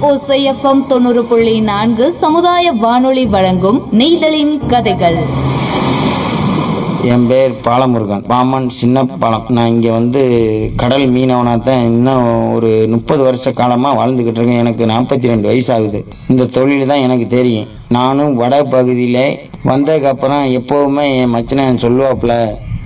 ஓசைஎஃப்எம் தொண்ணூறு புள்ளி நான்கு சமுதாய வானொலி வழங்கும் நெய்தலின் கதைகள் என் பேர் பாலமுருகன் பாமன் சின்ன பாலம் நான் இங்கே வந்து கடல் மீனவனாக தான் இன்னும் ஒரு முப்பது வருஷ காலமாக வாழ்ந்துக்கிட்டு இருக்கேன் எனக்கு நாற்பத்தி ரெண்டு வயசு ஆகுது இந்த தொழில் தான் எனக்கு தெரியும் நானும் வட பகுதியில் வந்ததுக்கப்புறம் எப்போவுமே என் மச்சனை சொல்லுவாப்புல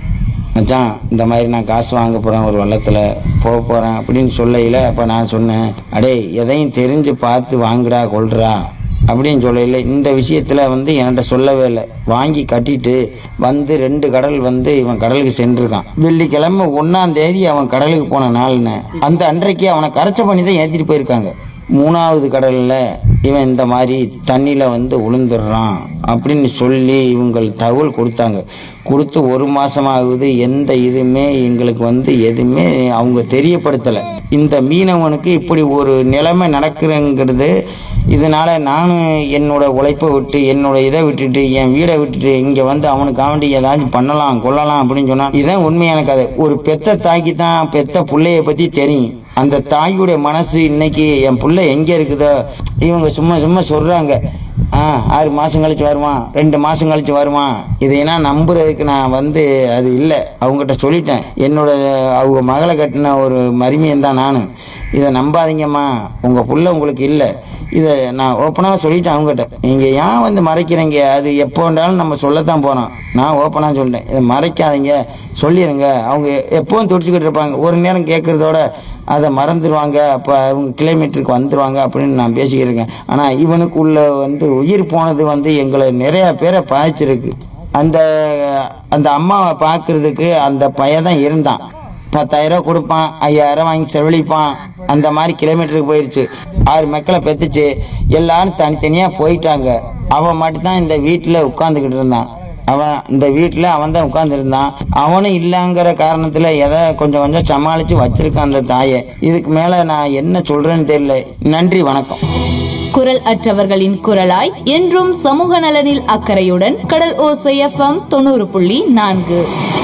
மச்சான் இந்த மாதிரி நான் காசு வாங்க போகிறேன் ஒரு வெள்ளத்தில் போக போகிறேன் அப்படின்னு சொல்லையில் அப்போ நான் சொன்னேன் அடே எதையும் தெரிஞ்சு பார்த்து வாங்குடா கொள்றா அப்படின்னு சொல்லல இந்த விஷயத்தில் வந்து என்கிட்ட சொல்லவே இல்லை வாங்கி கட்டிட்டு வந்து ரெண்டு கடல் வந்து இவன் கடலுக்கு சென்றிருக்கான் வெள்ளிக்கிழமை ஒன்றாம் தேதி அவன் கடலுக்கு போன நாள்னு அந்த அன்றைக்கு அவனை கரைச்ச பண்ணி தான் ஏற்றிட்டு போயிருக்காங்க மூணாவது கடலில் இவன் இந்த மாதிரி தண்ணியில் வந்து விழுந்துடுறான் அப்படின்னு சொல்லி இவங்கள் தகவல் கொடுத்தாங்க கொடுத்து ஒரு மாதமாகுது எந்த இதுவுமே எங்களுக்கு வந்து எதுவுமே அவங்க தெரியப்படுத்தலை இந்த மீனவனுக்கு இப்படி ஒரு நிலைமை நடக்குதுங்கிறது இதனால் நானும் என்னோட உழைப்பை விட்டு என்னோட இதை விட்டுட்டு என் வீடை விட்டுட்டு இங்கே வந்து அவனுக்காக வேண்டி ஏதாச்சும் பண்ணலாம் கொள்ளலாம் அப்படின்னு சொன்னால் இதுதான் உண்மையான கதை ஒரு பெத்த தாய்க்கு தான் பெத்த பிள்ளைய பற்றி தெரியும் அந்த தாயுடைய மனசு இன்னைக்கு என் புள்ள எங்கே இருக்குதோ இவங்க சும்மா சும்மா சொல்கிறாங்க ஆ ஆறு மாதம் கழிச்சு வருவான் ரெண்டு மாதம் கழிச்சு வருவான் இதையெல்லாம் நம்புறதுக்கு நான் வந்து அது இல்லை அவங்ககிட்ட சொல்லிட்டேன் என்னோட அவங்க மகளை கட்டின ஒரு மருமையன் தான் நான் இதை நம்பாதீங்கம்மா உங்கள் புள்ள உங்களுக்கு இல்லை இதை நான் ஓப்பனாக சொல்லிட்டேன் அவங்ககிட்ட நீங்கள் ஏன் வந்து மறைக்கிறீங்க அது எப்போ வேண்டாலும் நம்ம சொல்லத்தான் போகிறோம் நான் ஓப்பனாக சொல்லிட்டேன் இதை மறைக்காதீங்க சொல்லிடுங்க அவங்க எப்பவும் துடிச்சுக்கிட்டு இருப்பாங்க ஒரு நேரம் கேட்குறதோட அதை மறந்துடுவாங்க அப்போ அவங்க கிலோமீட்டருக்கு வந்துடுவாங்க அப்படின்னு நான் பேசிக்கிட்டு இருக்கேன் ஆனால் இவனுக்குள்ள வந்து உயிர் போனது வந்து எங்களை நிறையா பேரை பாய்ச்சிருக்கு அந்த அந்த அம்மாவை பார்க்கறதுக்கு அந்த பையன் தான் இருந்தான் பத்தாயிரம் கொடுப்பான் ஐயாயிரம் வாங்கி செலவழிப்பான் அந்த மாதிரி கிலோமீட்டருக்கு போயிடுச்சு ஆறு மக்களை பெற்றுச்சு எல்லாரும் தனித்தனியாக போயிட்டாங்க அவன் மட்டும்தான் இந்த வீட்டில் உட்காந்துக்கிட்டு இருந்தான் அவன் இந்த வீட்டில் அவன் தான் உட்காந்துருந்தான் அவனும் இல்லைங்கிற காரணத்தில் எதை கொஞ்சம் கொஞ்சம் சமாளித்து வச்சிருக்கான் அந்த தாயை இதுக்கு மேலே நான் என்ன சொல்கிறேன்னு தெரியல நன்றி வணக்கம் குரல் அற்றவர்களின் குரலாய் என்றும் சமூக நலனில் அக்கறையுடன் கடல் ஓசைஎஃப்எம் தொண்ணூறு புள்ளி நான்கு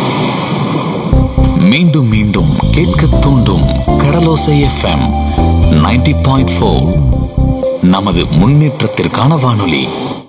மீண்டும் மீண்டும் கேட்க தூண்டும் கடலோசை எஃப்எம் 90.4 பாயிண்ட் நமது முன்னேற்றத்திற்கான வானொலி